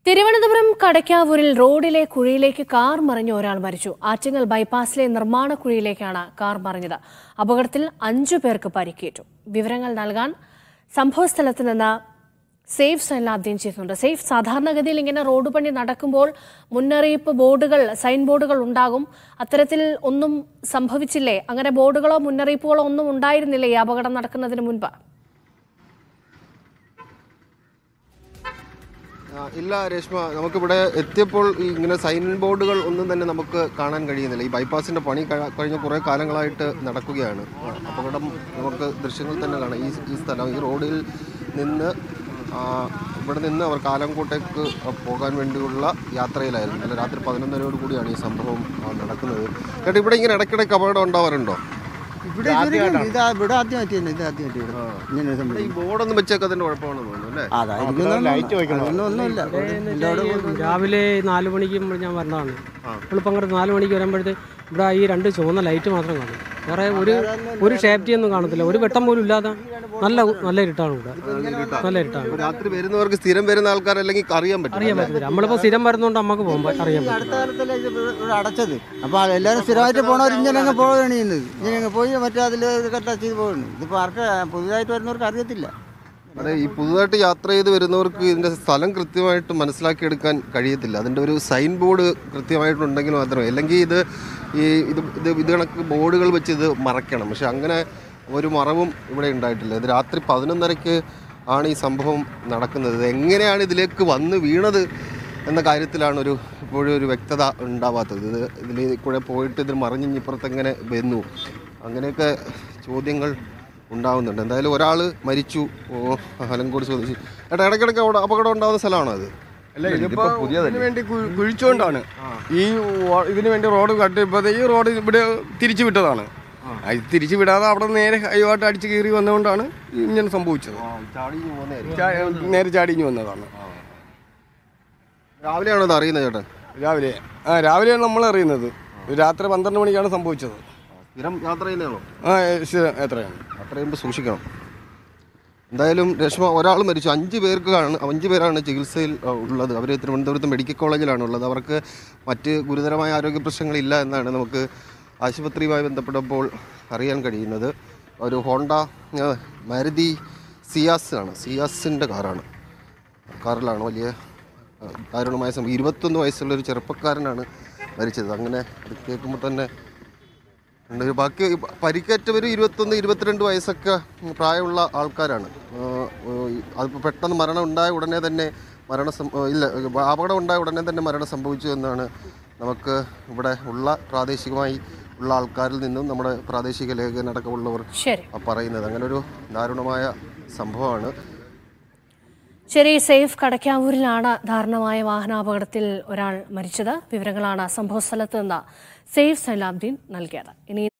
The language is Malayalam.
തിരുവനന്തപുരം കടയ്ക്കാവൂരിൽ റോഡിലെ കുഴിയിലേക്ക് കാർ മറിഞ്ഞ ഒരാൾ മരിച്ചു ആറ്റിങ്ങൽ ബൈപ്പാസിലെ നിർമ്മാണ കുഴിയിലേക്കാണ് കാർ മറിഞ്ഞത് അപകടത്തിൽ അഞ്ചു പേർക്ക് പരിക്കേറ്റു വിവരങ്ങൾ നൽകാൻ സംഭവസ്ഥലത്ത് നിന്ന് സേഫ് സൈലാബ്ദീൻ ചെയ്യുന്നുണ്ട് സേഫ് സാധാരണഗതിയിൽ ഇങ്ങനെ റോഡ് പണി നടക്കുമ്പോൾ മുന്നറിയിപ്പ് ബോർഡുകൾ സൈൻ ബോർഡുകൾ ഉണ്ടാകും അത്തരത്തിൽ ഒന്നും സംഭവിച്ചില്ലേ അങ്ങനെ ബോർഡുകളോ മുന്നറിയിപ്പുകളോ ഒന്നും ഉണ്ടായിരുന്നില്ലേ ഈ അപകടം നടക്കുന്നതിന് മുൻപ് ആ, ഇല്ല രേഷ്മ നമുക്കിവിടെ എത്തിയപ്പോൾ ഈ ഇങ്ങനെ സൈൻ ബോർഡുകൾ ഒന്നും തന്നെ നമുക്ക് കാണാൻ കഴിയുന്നില്ല ഈ ബൈപ്പാസിന്റെ പണി കഴി- കഴിഞ്ഞ കുറേ കാലങ്ങളായിട്ട് നടക്കുകയാണ് ആ, അപകടം നമുക്ക് ദൃശ്യങ്ങൾ തന്നെ കാണാം ഈ ഈ സ്ഥലം ഈ റോഡിൽ നിന്ന് ആ, ഇവിടെ നിന്ന് അവർ കാലംകോട്ടേക്ക് പോകാൻ വേണ്ടിയുള്ള യാത്രയിലായിരുന്നു അല്ല രാത്രി പതിനൊന്നരയോട് കൂടിയാണ് ഈ സംഭവം ആ, നടക്കുന്നത് കേട്ടോ ഇവിടെ ഇങ്ങനെ ഇടയ്ക്കിടയ്ക്ക് അപകടം ഉണ്ടാവാറുണ്ടോ ഇവിടെ ഇതുവരെയും ഇതാ ഇവിടെ ആദ്യമായിട്ട് തന്നെ ഇത് ആദ്യമായിട്ട് ഇവിടെ ഇങ്ങനെ ഒരു സംഭവം ഈ ബോർഡൊന്നും വെച്ചേക്കതിന്റെ കുഴപ്പമാണെന്ന് തോന്നുന്നു അല്ലേ അതായിരിക്കും അതൊന്നും ഒന്നുമില്ല എല്ലാവരും രാവിലെ നാല് മണിക്ക് ഞാൻ വന്നതാണ് എളുപ്പങ്കരത്ത് നാല് മണിക്ക് വരുമ്പോഴത്തെ ഇവിടെ ഈ രണ്ട് ചുവന്ന ലൈറ്റ് മാത്രം കാണും വേറെ ഒരു ഒരു സേഫ്റ്റി ഒന്നും കാണത്തില്ല ഒരു വെട്ടം പോലും ഇല്ലാതെ നല്ല നല്ല ഇരുട്ടാണ് ഇവിടെ നല്ല ഇരുട്ടാണ് ഇപ്പൊ രാത്രി വരുന്നവർക്ക് സ്ഥിരം വരുന്ന ആൾക്കാർ അല്ലെങ്കിൽ അറിയാൻ പറ്റും അറിയാൻ പറ്റത്തില്ല നമ്മളിപ്പോൾ സ്ഥിരം വരുന്നതുകൊണ്ട് നമുക്ക് പോകുമ്പോൾ അറിയാൻ പറ്റും അടുത്ത കാലത്തല്ലേ ഇത് ഇവിടെ ഇവിടെ അടച്ചത് അപ്പോൾ എല്ലാവരും സ്ഥിരമായിട്ട് പോണവർ ഇങ്ങനെ അങ്ങ് പോവുകയാണ് ചെയ്യുന്നത് ഇങ്ങനെ അങ്ങ് പോയി മറ്റേ അതിൽ ടച്ച് ചെയ്ത് പോകുന്നു ഇതിപ്പോൾ ആർക്ക് പുതുതായിട്ട് വരുന്നവർക്ക് അറിയത്തില്ല അതെ ഈ പുതുതായിട്ട് യാത്ര ചെയ്ത് വരുന്നവർക്ക് ഇതിന്റെ സ്ഥലം കൃത്യമായിട്ട് മനസ്സിലാക്കിയെടുക്കാൻ കഴിയത്തില്ല അതിന്റെ ഒരു സൈൻ ബോർഡ് കൃത്യമായിട്ടുണ്ടെങ്കിൽ മാത്രമേ അല്ലെങ്കിൽ ഇത് ഈ ഇത് ഇത് ഇത് കണക്ക് ബോർഡുകൾ വെച്ച് ഇത് മറയ്ക്കണം പക്ഷെ അങ്ങനെ ഒരു മറവും ഇവിടെ ഉണ്ടായിട്ടില്ല ഇത് രാത്രി പതിനൊന്നരയ്ക്ക് ആണ് ഈ സംഭവം നടക്കുന്നത് ഇത് എങ്ങനെയാണ് ഇതിലേക്ക് വന്ന് വീണത് എന്ന കാര്യത്തിലാണ് ഒരു ഇപ്പോഴും ഒരു വ്യക്തത ഉണ്ടാവാത്തത് ഇത് ഇതിൽ കൂടെ പോയിട്ട് ഇതിൽ മറിഞ്ഞ് ഇപ്പുറത്ത് എങ്ങനെ വന്നു അങ്ങനെയൊക്കെ ചോദ്യങ്ങൾ ഉണ്ടാവുന്നുണ്ട് എന്തായാലും ഒരാൾ മരിച്ചു ഓ അലങ്കോട് സ്വദേശി ഏട്ടാ ഇടയ്ക്കിടയ്ക്ക് അവിടെ അപകടം ഉണ്ടാവുന്ന സ്ഥലമാണോ അത് അല്ല ഇതിപ്പോ ഇതിന് വേണ്ടി കു- കുഴിച്ചുകൊണ്ടാണ് ഈ വ- ഇതിന് വേണ്ടി റോഡ് കട്ടിപ്പോ ഈ റോഡ് ഇവിടെ തിരിച്ചു വിട്ടതാണ് അത് തിരിച്ചു വിടാതെ അവിടെ നേരെ ഹൈവായിട്ട് അടിച്ച് കയറി വന്നുകൊണ്ടാണ് ഇങ്ങനെ സംഭവിച്ചത് ചാ- നേരെ ചാടിഞ്ഞു വന്നതാണ് രാവിലെയാണോ ഇത് അറിയുന്നത് ചേട്ടൻ രാവിലെ ആ രാവിലെയാണ് നമ്മൾ അറിയുന്നത് രാത്രി പന്ത്രണ്ട് മണിക്കാണ് സംഭവിച്ചത് സ്ഥിരം യാത്ര ചെയ്യുന്നതാണോ ആ ശരി, എത്രയാണ് അത്രയും സൂക്ഷിക്കണം എന്തായാലും രശ്മ ഒരാൾ മരിച്ചു അഞ്ച് പേർക്കാണ് അഞ്ച് പേരാണ് ചികിത്സയിൽ ആ, ഉള്ളത് അവർ തിരുവനന്തപുരത്ത് മെഡിക്കൽ കോളേജിലാണ് ഉള്ളത് അവർക്ക് മറ്റ് ഗുരുതരമായ ആരോഗ്യ പ്രശ്നങ്ങളില്ല എന്നാണ് നമുക്ക് ആശുപത്രിയുമായി ബന്ധപ്പെട്ടപ്പോൾ അറിയാൻ കഴിയുന്നത് ഒരു ഹോണ്ട ആ, മാരുതി സിയാസ് ആണ് സിയാസിൻ്റെ കാറാണ് കാറിലാണ് വലിയ ആ, ദാരുണമായ സംഭവം ഇരുപത്തൊന്ന് വയസ്സുള്ള ഒരു ചെറുപ്പക്കാരനാണ് മരിച്ചത് അങ്ങനെ അത് കേൾക്കുമ്പോൾ തന്നെ ഉണ്ട്. ബാക്കി പരിക്കേറ്റവർ ഇരുപത്തൊന്ന് ഇരുപത്തിരണ്ട് വയസ്സൊക്കെ പ്രായമുള്ള ആൾക്കാരാണ് അതിപ്പോൾ പെട്ടെന്ന് മരണം ഉണ്ടായ ഉടനെ തന്നെ മരണം സം- ആ, ഇല്ല അപകടം ഉണ്ടായ ഉടനെ തന്നെ മരണം സംഭവിച്ചു എന്നാണ് നമുക്ക് ഇവിടെ ഉള്ള പ്രാദേശികമായി ഉള്ള ആൾക്കാരിൽ നിന്നും നമ്മുടെ പ്രാദേശിക ലേഖനടക്കമുള്ളവർ ശരി പറയുന്നത് അങ്ങനെ ഒരു ദാരുണമായ സംഭവമാണ് ശരി സേഫ് കടയ്ക്കാവൂരിലാണ് ദാരുണമായ വാഹനാപകടത്തിൽ ഒരാൾ മരിച്ചത് വിവരങ്ങളാണ് സംഭവസ്ഥലത്ത് നിന്ന് സേഫ് സൈലാബ്ദീൻ നൽകിയത് ഇനി